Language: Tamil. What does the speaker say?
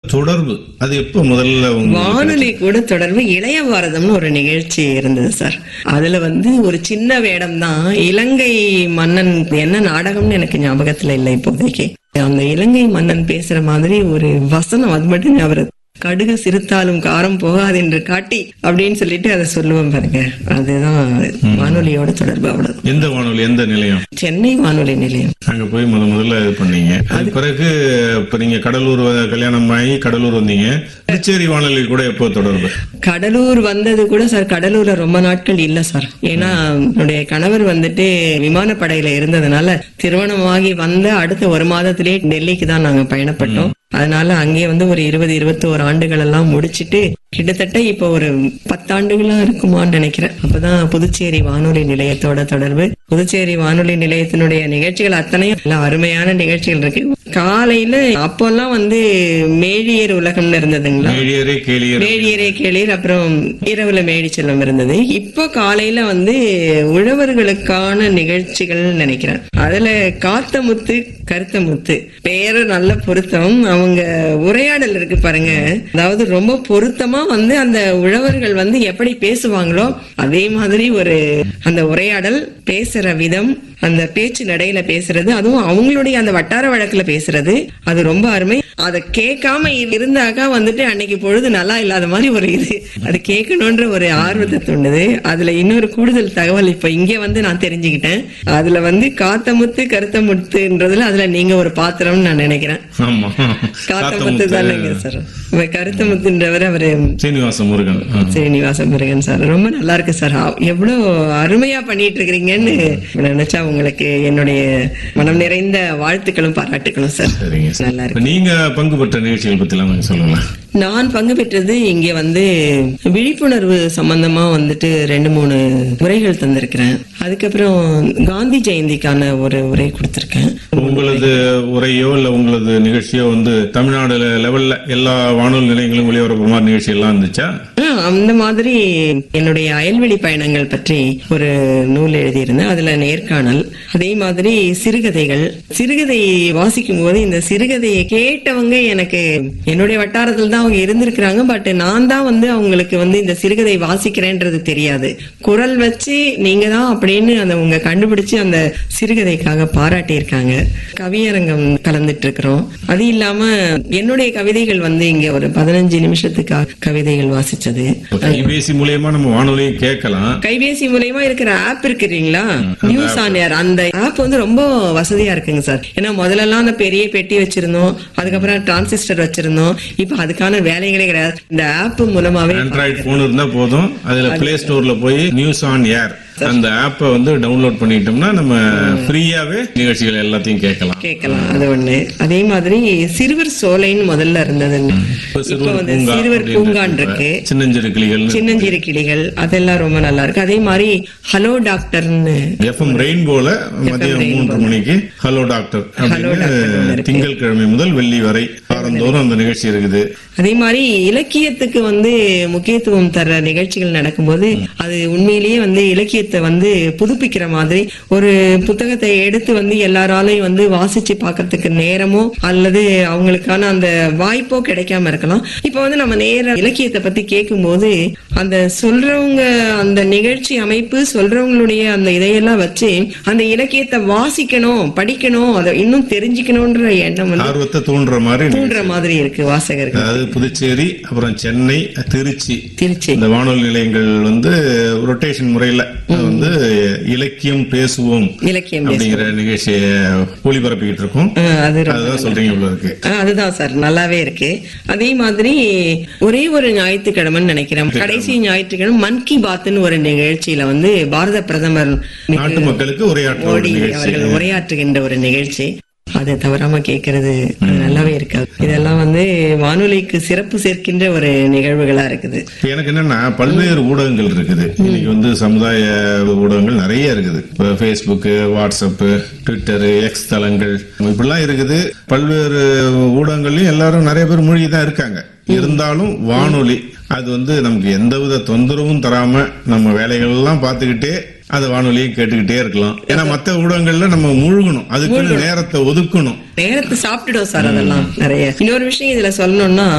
தொடர்பு அது எப்ப முதல்ல உங்க வானொலி கூட தொடர்பு இளைய பாரதம்னு ஒரு நிகழ்ச்சி இருந்தது சார் அதுல வந்து ஒரு சின்ன வேடம் தான் இலங்கை மன்னன் என்ன நாடகம்னு எனக்கு ஞாபகத்துல இல்லை இப்போதைக்கு அந்த இலங்கை மன்னன் பேசுற மாதிரி ஒரு வசனம் அது மட்டும் ஞாபகம் கடுகு சிறுத்தாலும் காரம் போகாது என்று காட்டி அப்படின்னு சொல்லிட்டு அதை சொல்லுவேன் பாருங்க அதுதான் வானொலியோட தொடர்பு அவ்வளவு எந்த வானொலி எந்த நிலையம் சென்னை வானொலி நிலையம் அங்க போய் முத முதல்ல இது பண்ணீங்க அது பிறகு இப்ப நீங்க கடலூர் வ- கல்யாணம் ஆகி கடலூர் வந்தீங்க புதுச்சேரி வானொலி கூட எப்போ தொடர்பு கடலூர் வந்தது கூட சார் கடலூர்ல ரொம்ப நாட்கள் இல்ல சார் ஏன்னா என்னுடைய கணவர் வந்துட்டு விமானப்படையில இருந்ததுனால திருமணமாகி வந்த அடுத்த ஒரு மாதத்திலேயே டெல்லிக்கு தான் நாங்க பயணப்பட்டோம் அதனால அங்கே வந்து ஒரு இருபது இருபத்தி ஒரு ஆண்டுகள் எல்லாம் முடிச்சிட்டு கிட்டத்தட்ட இப்போ ஒரு பத்தாண்டுகளா இருக்குமான்னு நினைக்கிறேன் அப்பதான் புதுச்சேரி வானொலி நிலையத்தோட தொடர்பு புதுச்சேரி வானொலி நிலையத்தினுடைய நிகழ்ச்சிகள் அத்தனையும் எல்லாம் அருமையான நிகழ்ச்சிகள் இருக்கு காலையில அப்போல்லாம் வந்து மேழியர் உலகம்னு இருந்ததுங்களா மேழியரே கேளியர் மேடியரே கேளீர் அப்புறம் இரவுல மேடி செல்வம் இருந்தது இப்போ காலையில வந்து உழவர்களுக்கான நிகழ்ச்சிகள் நினைக்கிறேன் அதுல காத்த முத்து கருத்த முத்து பேரு நல்ல பொருத்தம் அவங்க உரையாடல் இருக்கு பாருங்க அதாவது ரொம்ப பொருத்தமா வந்து அந்த உழவர்கள் வந்து எப்படி பேசுவாங்களோ அதே மாதிரி ஒரு அந்த உரையாடல் பேசுற விதம் அந்த பேச்சு நடையில பேசுறது அதுவும் அவங்களுடைய அந்த வட்டார வழக்குல பேசுறது அது ரொம்ப அருமை அதை கேட்காம இருந்தாக்கா வந்துட்டு அன்னைக்கு பொழுது நல்லா இல்லாத மாதிரி ஒரு இது அது கேட்கணுன்ற ஒரு ஆர்வத்தை தூண்டுது அதுல இன்னொரு கூடுதல் தகவல் இப்ப இங்க வந்து நான் தெரிஞ்சுக்கிட்டேன் அதுல வந்து காத்த முத்து கருத்த முத்துன்றதுல அதுல நீங்க ஒரு பாத்திரம்னு நான் நினைக்கிறேன் ஆமா காத்த முத்து தானேங்க சார் இப்ப கருத்த முத்துன்றவர் அவரு சீனிவாச முருகன் ஆ. ஸ்ரீனிவாச முருகன் சார் ரொம்ப நல்லா இருக்கு சார் ஆ, எவ்வளவு அருமையா பண்ணிட்டு இருக்கிறீங்கன்னு நினைச்சா உங்களுக்கு என்னுடைய மனம் நிறைந்த வாழ்த்துக்களும் பாராட்டுகளும் சார் சரிங்க சார் நல்லா இருக்கு இப்ப நீங்க பங்கு பெற்ற நிகழ்ச்சிகள் பத்தி எல்லாம் கொஞ்சம் சொல்லுங்களேன் நான் பங்கு பெற்றது இங்க வந்து விழிப்புணர்வு சம்பந்தமா வந்துட்டு ரெண்டு மூணு உரைகள் தந்திருக்கிறேன் அதுக்கப்புறம் காந்தி ஜெயந்திக்கான ஒரு உரை கொடுத்திருக்கேன் உங்களது உரையோ இல்ல உங்களது நிகழ்ச்சியோ வந்து தமிழ்நாடு லெவல்ல எல்லா வானொலி நிலையங்களும் ஒளிபரப்பு மாதிரி நிகழ்ச்சி எல்லாம் இருந்துச்சா ஆ, அந்த மாதிரி என்னுடைய அயல்வெளி பயணங்கள் பற்றி ஒரு நூல் எழுதியிருந்தேன் அதுல நேர்காணல் அதே மாதிரி சிறுகதைகள் சிறுகதை வாசிக்கும் போது இந்த சிறுகதையை கேட்டவங்க எனக்கு என்னுடைய வட்டாரத்தில் தான் அவங்க இருந்திருக்கிறாங்க பட் நான் தான் வந்து அவங்களுக்கு வந்து இந்த சிறுகதை வாசிக்கிறேன்றது தெரியாது குரல் வச்சு நீங்க தான் அப்படின்னு அந்த உங்க கண்டுபிடிச்சு அந்த சிறுகதைக்காக பாராட்டியிருக்காங்க கவியரங்கம் கலந்துட்டு இருக்கிறோம் அது இல்லாம என்னுடைய கவிதைகள் வந்து இங்க ஒரு பதினஞ்சு நிமிஷத்துக்காக கவிதைகள் வாசிச்சது கைபேசி மூலியமா நம்ம வானொலியை கேட்கலாம் கைபேசி மூலயமா இருக்கிற ஆப் இருக்கு இல்லைங்களா நியூஸ் ஆன் ஏர் அந்த ஆப் வந்து ரொம்ப வசதியா இருக்குங்க சார் ஏன்னா முதல்ல எல்லாம் அந்த பெரிய பெட்டி வச்சிருந்தோம் அதுக்கப்புறம் டிரான்சிஸ்டர் வச்சிருந்தோம் இப்ப அதுக்கான வேலைகளே கிடையாது இந்த ஆப் மூலமாவே ஆண்ட்ராய்டு போன் இருந்தா போதும் அதுல பிளே ஸ்டோர்ல போய் நியூஸ் ஆன் ஏர் அந்த ஆப்பை வந்து டவுன்லோட் பண்ணிட்டோம்னா நம்ம ஃப்ரீயாவே நிகழ்ச்சிகள் எல்லாத்தையும் கேட்கலாம் கேட்கலாம் அது ஒண்ணு அதே மாதிரி சிறுவர் சோலைன்னு முதல்ல இருந்ததுங்க இப்ப இப்ப சிறுவர் வந்து பூங்கா சிறுவர் அப்படின்னு பூங்கான் இருக்கு. இருக்கு சின்னஞ்சிறு கிளிகள் சின்னஞ்சிறு கிளிகள் அதெல்லாம் ரொம்ப நல்லா இருக்கு அதே மாதிரி ஹலோ டாக்டர்னு எஃப்எம் ரெயின்போல மதியம் மூன்று மணிக்கு ஹலோ டாக்டர் அப்படின்னு திங்கட்கிழமை முதல் வெள்ளி வரை வாரந்தோறும் அந்த நிகழ்ச்சி இருக்குது அதே மாதிரி இலக்கியத்துக்கு வந்து முக்கியத்துவம் தர்ற நிகழ்ச்சிகள் நடக்கும்போது அது உண்மையிலேயே வந்து இலக்கியத்தை வந்து புதுப்பிக்கிற மாதிரி ஒரு புத்தகத்தை எடுத்து வந்து எல்லாராலையும் வந்து வாசிச்சு பார்க்கறதுக்கு நேரமோ அல்லது அவங்களுக்கான அந்த வாய்ப்போ கிடைக்காம இருக்கலாம் இப்ப வந்து நம்ம நேர இலக்கியத்தை பத்தி கேட்கும்போது அந்த சொல்றவங்க அந்த நிகழ்ச்சி அமைப்பு சொல்றவங்களுடைய அந்த இதையெல்லாம் வச்சு அந்த இலக்கியத்தை வாசிக்கணும் படிக்கணும் அதை இன்னும் தெரிஞ்சுக்கணும்ன்ற எண்ணம் வந்து ஆர்வத்தை தூண்டுற மாதிரி நிகழ்ச்சி. தூண்டுற மாதிரி இருக்கு வாசகர்கள் அதாவது புதுச்சேரி அப்புறம் சென்னை திருச்சி திருச்சி இந்த வானொலி நிலையங்கள் வந்து ரொட்டேஷன் முறையில வந்து இலக்கியம் பேசுவோம் இலக்கியம் அப்படிங்கிற நிகழ்ச்சியை ஒளிபரப்பிக்கிட்டு இருக்கோம் ஆ, அது ரொம்ப அதுதான் சொல்றீங்க இவ்வளவு இருக்கு ஆ, அதுதான் சார் நல்லாவே இருக்கு அதே மாதிரி ஒரே ஒரு ஞாயிற்றுக்கிழமைன்னு நினைக்கிறேன் கடைசி ஞாயிற்றுக்கிழமை மன் கி பாத்னு ஒரு நிகழ்ச்சியில வந்து பாரத பிரதமர் நாட்டு மக்களுக்கு உரையாற்ற ஒரு மோடி நிகழ்ச்சி அவர்கள் உரையாற்றுகின்ற ஒரு நிகழ்ச்சி அதை தவறாம கேட்கறது அது நல்லாவே இருக்காது இதெல்லாம் வந்து வானொலிக்கு சிறப்பு சேர்க்கின்ற ஒரு நிகழ்வுகளா இருக்குது இப்ப எனக்கு என்னன்னா பல்வேறு ஊடகங்கள் இருக்குது இன்னைக்கு வந்து சமுதாய ஊடகங்கள் நிறைய இருக்குது இப்போ ஃபேஸ்புக் வாட்ஸ்அப் ட்விட்டர் எக்ஸ் தளங்கள் இப்படிலாம் இருக்குது பல்வேறு ஊடகங்கள்லயும் எல்லாரும் நிறைய பேர் மூழ்கி தான் இருக்காங்க இருந்தாலும் வானொலி அது வந்து நமக்கு எந்தவித தொந்தரவும் தராம நம்ம வேலைகள் எல்லாம் பார்த்துக்கிட்டே அது வானொலியை கேட்டுக்கிட்டே இருக்கலாம் ஏன்னா மத்த ஊடகங்கள்ல நம்ம மூழ்கணும் அதுக்குன்னு நேரத்தை ஒதுக்கணும் நேரத்தை சாப்பிட்டுடும் சார் அதெல்லாம் நிறைய இன்னொரு விஷயம் இதுல சொல்லணும்னா